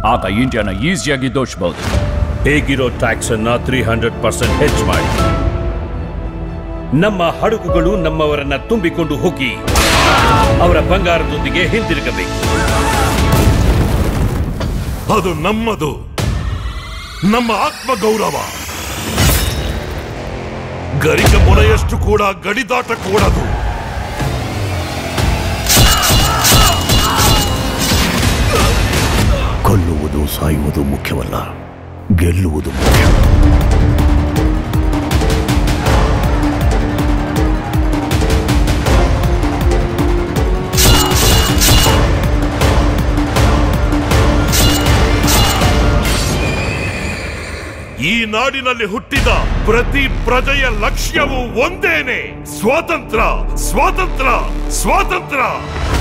ಆತ ಇಂಡಿಯಾನ ಈಸಿಯಾಗಿ ದೋಷಬಹುದು ಹೇಗಿರೋ ಟ್ಯಾಕ್ಸ್ ಅನ್ನ ತ್ರೀ ಹಂಡ್ರೆಡ್ ಪರ್ಸೆಂಟ್ ಹೆಚ್ಚು ಮಾಡಿ ನಮ್ಮ ಹಡಗುಗಳು ನಮ್ಮವರನ್ನ ತುಂಬಿಕೊಂಡು ಹೋಗಿ ಅವರ ಬಂಗಾರದೊಂದಿಗೆ ಹಿಂದಿರುಗಬೇಕು ಅದು ನಮ್ಮದು ನಮ್ಮ ಆತ್ಮಗೌರವ ಗರಿಕ ಮೊನೆಯಷ್ಟು ಕೂಡ ಗಡಿದಾಟ ಕೂಡದು ಕೊಲ್ಲುವುದು ಸಾಯುವುದು ಮುಖ್ಯವಲ್ಲ ಗೆಲ್ಲುವುದು ಮುಖ್ಯ ಈ ನಾಡಿನಲ್ಲಿ ಹುಟ್ಟಿದ ಪ್ರತಿ ಪ್ರಜೆಯ ಲಕ್ಷ್ಯವು ಒಂದೇನೆ ಸ್ವಾತಂತ್ರ್ಯ ಸ್ವಾತಂತ್ರ್ಯ ಸ್ವಾತಂತ್ರ್ಯ